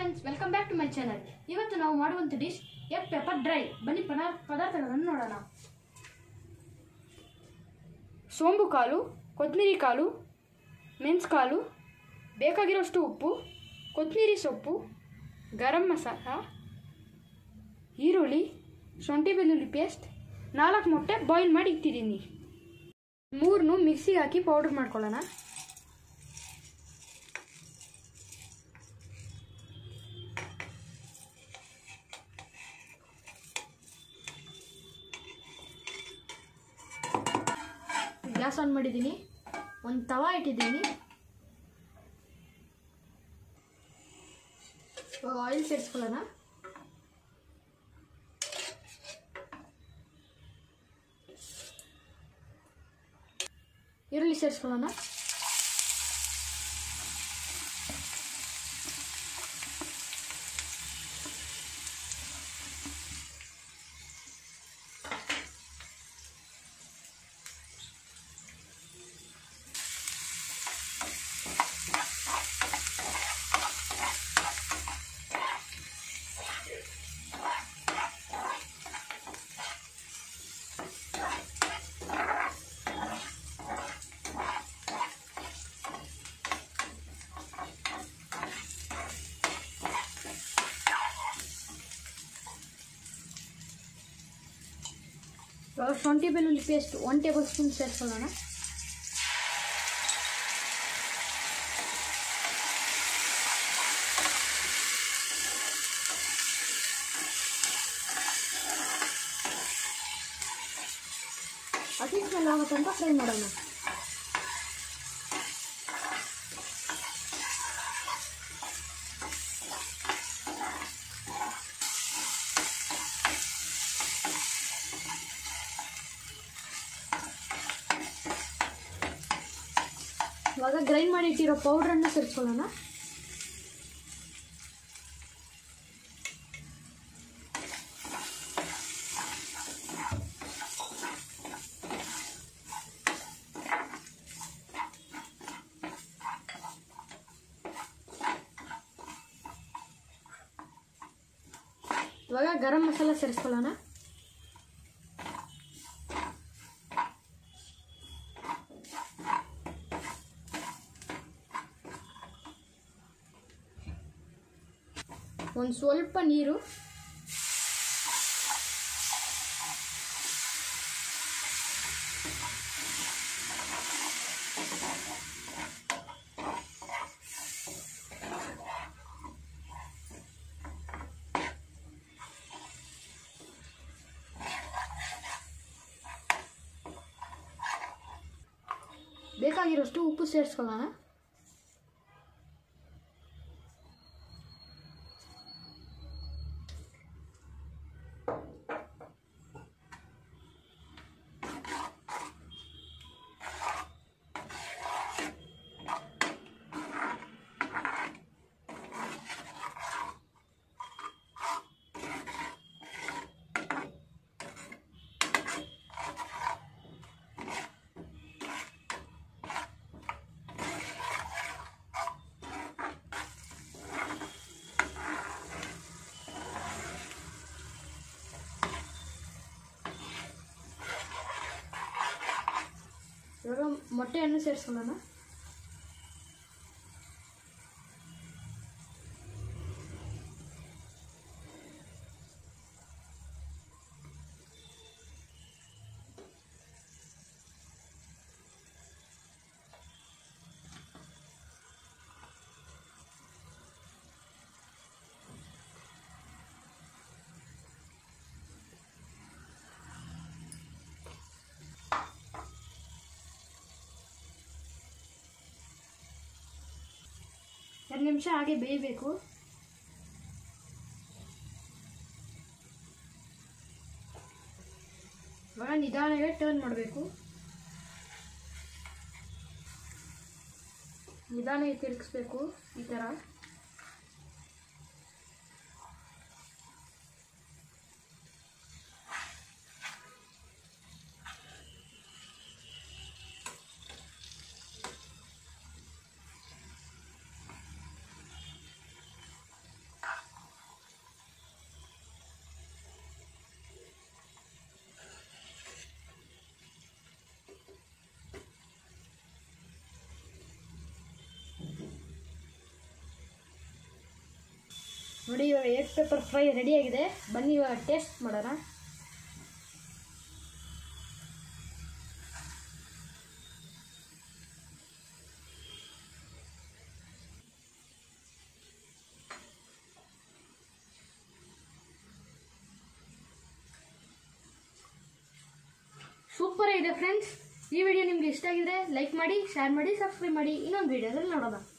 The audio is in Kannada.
friends welcome back to my channel ಇವತ್ತು ನಾವು ಮಾಡುವಂಥ ಡಿಶ್ ಎಗ್ ಪೆಪ್ಪರ್ ಡ್ರೈ ಬನ್ನಿ ಪದಾರ್ಥ ಪದಾರ್ಥಗಳನ್ನು ನೋಡೋಣ ಸೋಂಬು ಕಾಳು ಕೊತ್ತಂಬರಿ ಕಾಳು ಮೆಣಸು ಕಾಳು ಬೇಕಾಗಿರೋಷ್ಟು ಉಪ್ಪು ಕೊತ್ತಂಬರಿ ಸೊಪ್ಪು ಗರಂ ಮಸಾಲ ಈರುಳ್ಳಿ ಶುಂಠಿ ಬೆಳ್ಳುಳ್ಳಿ ಪೇಸ್ಟ್ ನಾಲ್ಕು ಮೊಟ್ಟೆ ಬಾಯ್ಲ್ ಮಾಡಿ ಇಟ್ಟಿದ್ದೀನಿ ಮೂರನ್ನು ಮಿಕ್ಸಿಗೆ ಹಾಕಿ ಪೌಡರ್ ಮಾಡ್ಕೊಳ್ಳೋಣ ಗ್ಯಾಸ್ ಆನ್ ಮಾಡಿದ್ದೀನಿ ಒಂದು ತವಾ ಇಟ್ಟಿದ್ದೀನಿ ಇವಾಗ ಆಯಿಲ್ ಸೇರಿಸ್ಕೊಳ್ಳೋಣ ಈರುಳ್ಳಿ ಸೇರಿಸ್ಕೊಳ್ಳೋಣ ಇವಾಗ ಶುಂಠಿ ಬೆಳ್ಳುಳ್ಳಿ ಪೇಸ್ಟ್ ಒನ್ ಟೇಬಲ್ ಸ್ಪೂನ್ ಸೇರಿಸ್ಕೊಳ್ಳೋಣ ಹಸಿ ಸ್ಮೆಲ್ ಆಗೋ ತನಕ ಫ್ರೈ ಮಾಡೋಣ ಇವಾಗ ಗ್ರೈಂಡ್ ಮಾಡಿ ಇಟ್ಟಿರೋ ಪೌಡ್ರನ್ನು ಸೇರಿಸ್ಕೊಳ್ಳೋಣ ಇವಾಗ ಗರಂ ಮಸಾಲ ಸೇರಿಸ್ಕೊಳ್ಳೋಣ ಒಂದು ಸ್ವಲ್ಪ ನೀರು ಬೇಕಾಗಿರೋಷ್ಟು ಉಪ್ಪು ಸೇರಿಸ್ಕೊಳ್ಳೋಣ ಇವಾಗ ಮೊಟ್ಟೆಯನ್ನು ಸೇರಿಸ್ಕೊಳ್ಳೋಣ ಎರಡು ನಿಮಿಷ ಹಾಗೆ ಬೇಯಬೇಕು ಇವಾಗ ನಿಧಾನವೇ ಟರ್ನ್ ಮಾಡಬೇಕು ನಿಧಾನಕ್ಕೆ ತಿರುಗಿಸ್ಬೇಕು ಈ ಥರ ನೋಡಿ ಇವಾಗ ಎಗ್ ಪೆಪ್ಪರ್ ಫ್ರೈ ರೆಡಿಯಾಗಿದೆ ಬನ್ನಿ ಇವಾಗ ಟೇಸ್ಟ್ ಮಾಡೋಣ ಸೂಪರ್ ಇದೆ ಫ್ರೆಂಡ್ಸ್ ಈ ವಿಡಿಯೋ ನಿಮ್ಗೆ ಇಷ್ಟ ಆಗಿದ್ರೆ ಲೈಕ್ ಮಾಡಿ ಶೇರ್ ಮಾಡಿ ಸಬ್ಸ್ಕ್ರೈಬ್ ಮಾಡಿ ಇನ್ನೊಂದು ವಿಡಿಯೋದಲ್ಲಿ ನೋಡೋಣ